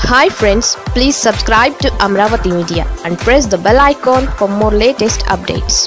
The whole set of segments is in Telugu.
hi friends please subscribe to Amaravati media and press the bell icon for more latest updates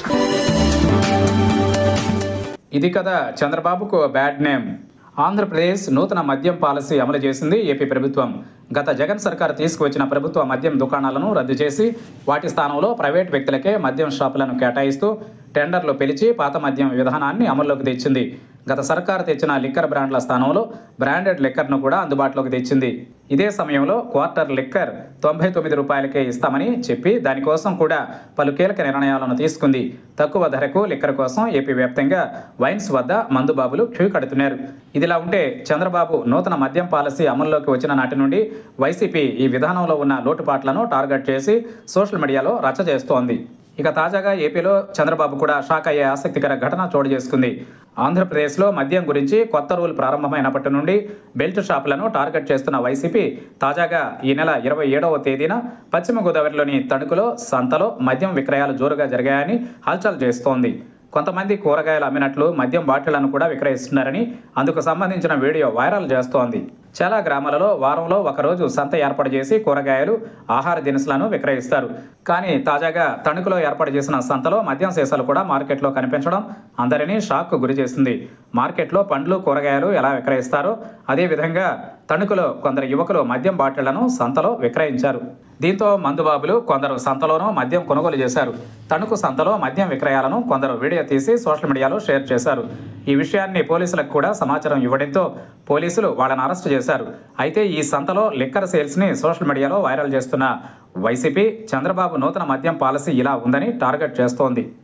ఇది కదా చంద్రబాబుకు బ్యాడ్ నేమ్ ఆంధ్రప్రదేశ్ నూతన మద్యం పాలసీ అమలు చేసింది ఏపీ ప్రభుత్వం గత జగన్ సర్కార్ తీసుకువచ్చిన ప్రభుత్వ మద్యం దుకాణాలను రద్దు చేసి వాటి స్థానంలో ప్రైవేట్ వ్యక్తులకే మద్యం షాపులను కేటాయిస్తూ టెండర్లు పిలిచి పాత మద్యం విధానాన్ని అమల్లోకి తెచ్చింది గత సర్కారు తెచ్చిన లిక్కర్ బ్రాండ్ల స్థానంలో బ్రాండెడ్ లిక్కర్ను కూడా అందుబాటులోకి తెచ్చింది ఇదే సమయంలో క్వార్టర్ లిక్కర్ తొంభై తొమ్మిది రూపాయలకే ఇస్తామని చెప్పి దానికోసం కూడా పలు కీలక నిర్ణయాలను తీసుకుంది తక్కువ ధరకు లిక్కర్ కోసం ఏపీ వ్యాప్తంగా వైన్స్ వద్ద మందుబాబులు క్యూ కడుతున్నారు ఇదిలా ఉంటే చంద్రబాబు నూతన మద్యం పాలసీ అమల్లోకి వచ్చిన నాటి నుండి వైసీపీ ఈ విధానంలో ఉన్న లోటుపాట్లను టార్గెట్ చేసి సోషల్ మీడియాలో రచ్చ చేస్తోంది ఇక తాజాగా ఏపీలో చంద్రబాబు కూడా షాక్ అయ్యే ఆసక్తికర ఘటన చోటు చేసుకుంది ఆంధ్రప్రదేశ్లో మద్యం గురించి కొత్త రూల్ ప్రారంభమైనప్పటి నుండి బెల్ట్ షాపులను టార్గెట్ చేస్తున్న వైసీపీ తాజాగా ఈ నెల ఇరవై ఏడవ తేదీన పశ్చిమ గోదావరిలోని తణుకులో సంతలో మద్యం విక్రయాలు జోరుగా జరిగాయని హల్చల్ చేస్తోంది కొంతమంది కూరగాయలు అమ్మినట్లు మద్యం బాటిళ్లను కూడా విక్రయిస్తున్నారని అందుకు సంబంధించిన వీడియో వైరల్ చేస్తోంది చాలా గ్రామాలలో వారంలో ఒకరోజు సంత ఏర్పాటు చేసి కూరగాయలు ఆహార దినుసులను విక్రయిస్తారు కానీ తాజాగా తణుకులో ఏర్పాటు చేసిన సంతలో మద్యం సీసాలు కూడా మార్కెట్లో కనిపించడం అందరినీ షాక్కు గురి చేసింది మార్కెట్లో పండ్లు కూరగాయలు ఎలా విక్రయిస్తారో అదేవిధంగా తణుకులో కొందరు యువకులు మద్యం బాటిళ్లను సంతలో విక్రయించారు దీంతో మందుబాబులు కొందరు సంతలోనూ మద్యం కొనుగోలు చేశారు తణుకు సంతలో మద్యం విక్రయాలను కొందరు వీడియో తీసి సోషల్ మీడియాలో షేర్ చేశారు ఈ విషయాన్ని పోలీసులకు కూడా సమాచారం ఇవ్వడంతో పోలీసులు వాళ్ళని అరెస్ట్ చేశారు అయితే ఈ సంతలో లిక్కర్ సేల్స్ని సోషల్ మీడియాలో వైరల్ చేస్తున్న వైసీపీ చంద్రబాబు నూతన మద్యం పాలసీ ఇలా ఉందని టార్గెట్ చేస్తోంది